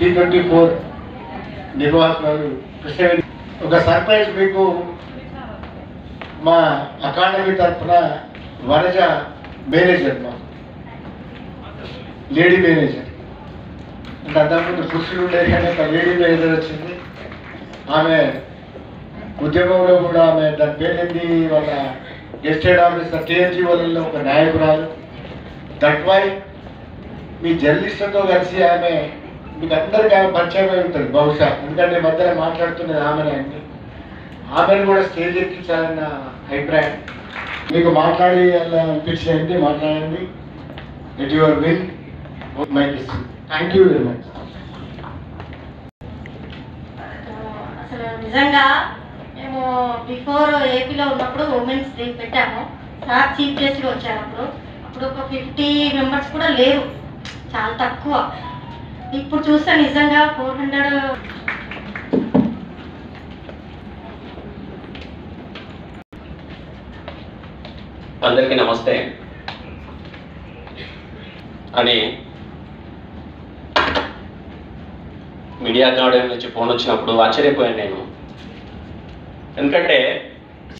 T twenty four నిర్వాహకులు కృష్ణవేణి ఒక surprise మీకు మా అకాడమీ తరఫున వనజ మేనేజర్ మా లేడీ మేనేజర్ అంటే అంతకుముందు పురుషులు ఉండే కానీ ఒక లేడీ మేనేజర్ వచ్చింది ఆమె ఉద్యమంలో కూడా ఆమె దాని పేరేంది వాళ్ళ గెస్టెడ్ ఆఫీసర్ కేఎన్జీ వాళ్ళలో ఒక నాయకురాలు దట్ వై మీ జర్నలిస్టులతో కలిసి ఆమె మీకు అందరికీ ఆమె పరిచయం అయి ఉంటుంది బహుశా ఎందుకంటే ఈ మధ్యన మాట్లాడుతున్నది ఆమెనే అండి ఆమెను కూడా స్టేజ్ ఎక్కించాలన్న అభిప్రాయం మీకు మాట్లాడి అలా అనిపించింది మాట్లాడండి ఇట్ యువర్ విల్ మైక్ ఇస్తుంది థ్యాంక్ యూ వెరీ మచ్ అసలు నిజంగా మేము బిఫోర్ ఏపీలో ఉన్నప్పుడు ఉమెన్స్ డే పెట్టాము సార్ చీఫ్ గెస్ట్గా వచ్చారు అప్పుడు అప్పుడు ఒక ఫిఫ్టీ మెంబర్స్ కూడా లేరు చాలా తక్కువ ఇప్పుడు చూస్తే నిజంగా ఫోర్ హండ్రెడ్ అందరికీ నమస్తే అని మీడియా అకాడమీ నుంచి ఫోన్ వచ్చినప్పుడు ఆశ్చర్యపోయాను నేను ఎందుకంటే